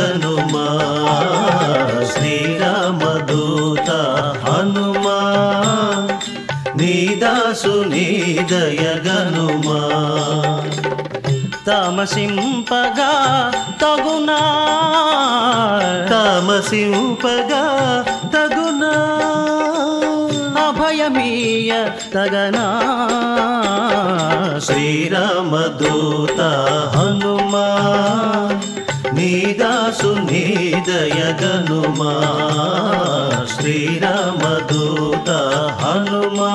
గనుమా శ్రీరామదూత హనుమా నీదాసు నీదయ గనుమా తామసింపగా తగునా తామసింపగా తగునా అభయమీయ తగనా శ్రీరామదూత హనుమా నీదాసు నీదయ గనుమా శ్రీరామదూత హనుమా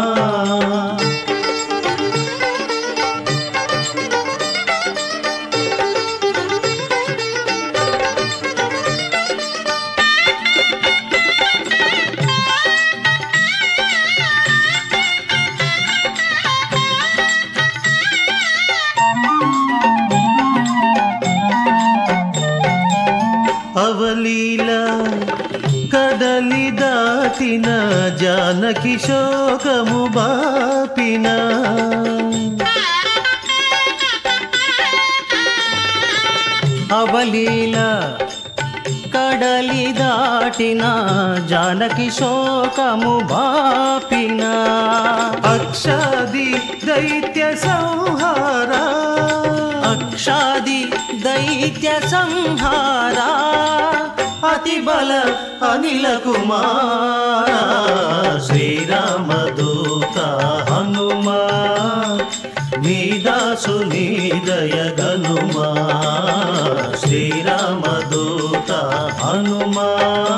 అవలీల కడలి దాటిన జానకి శోకము బాపిన అవలీల కడలి దాటిన జానకి శోకము బాపిన అక్షాది దైత్య సంహారా అక్షాది దైత్య సంహారా అతి బల అనిల కుమార శ్రీరామదూత హనుమా నీదాసు నీదయ గనుమా శ్రీరామదూత హనుమా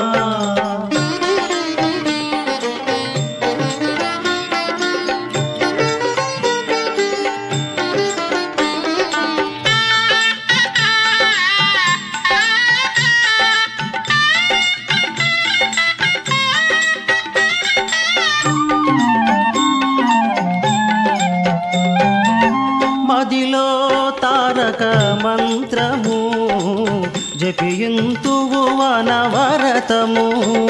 మదిలో తారక మంత్రము జపియుంతువు వనవరతము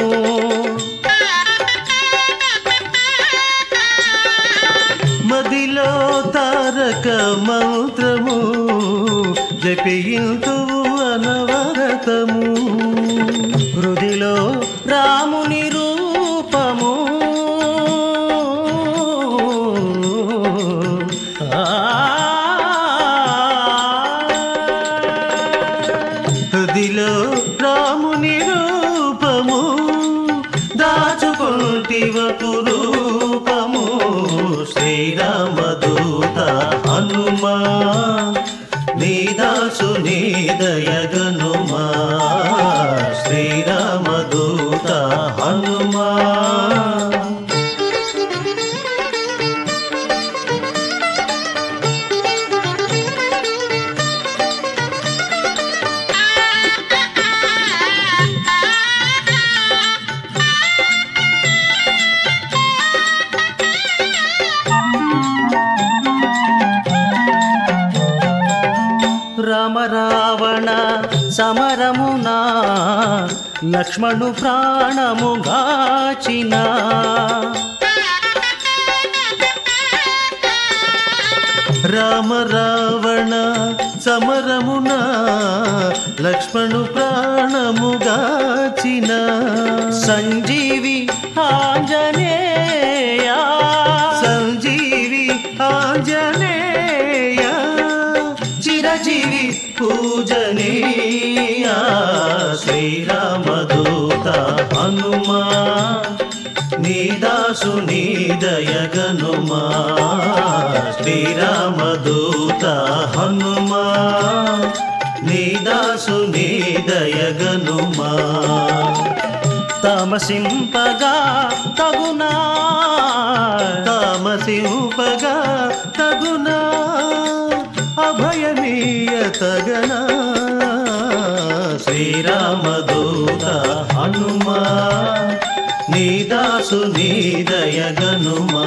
మదిలో తారక మంత్రము జపింతు అనవరతము హృదిలో రాముని రూపము హృదిలో రాముని రూపము దాచుకుంటివ రూపము శ్రీరామదూత హనుమా నీదాసు నీదయ గనుమా శ్రీరామదూత హనుమా రామ రావణ సమరమునా లక్ష్మణు ప్రాణము గాచిన రామ రావణ సమరమున లక్ష్మణు ప్రాణముగాచిన సంజీవి ఆంజనేయ సంజీవి ఆంజనేయ చిరజీవి పూజనీయ శ్రీరామదూత హనుమా నీదాసు నీదయ గనుమా శ్రీరామదూత హనుమా నీదాసు నీదయ గనుమా తమసింపగా తగునా తామసింపగా తగునా అభయమీయ తగనా శ్రీరామదూత హనుమా నీదాసు నీదయ గనుమా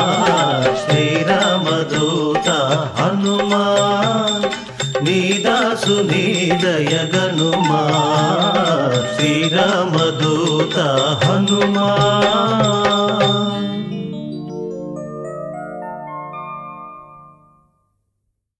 శ్రీరామదూత హనుమా నీదాసు నీదయ గనుమా శ్రీరామదూత హనుమా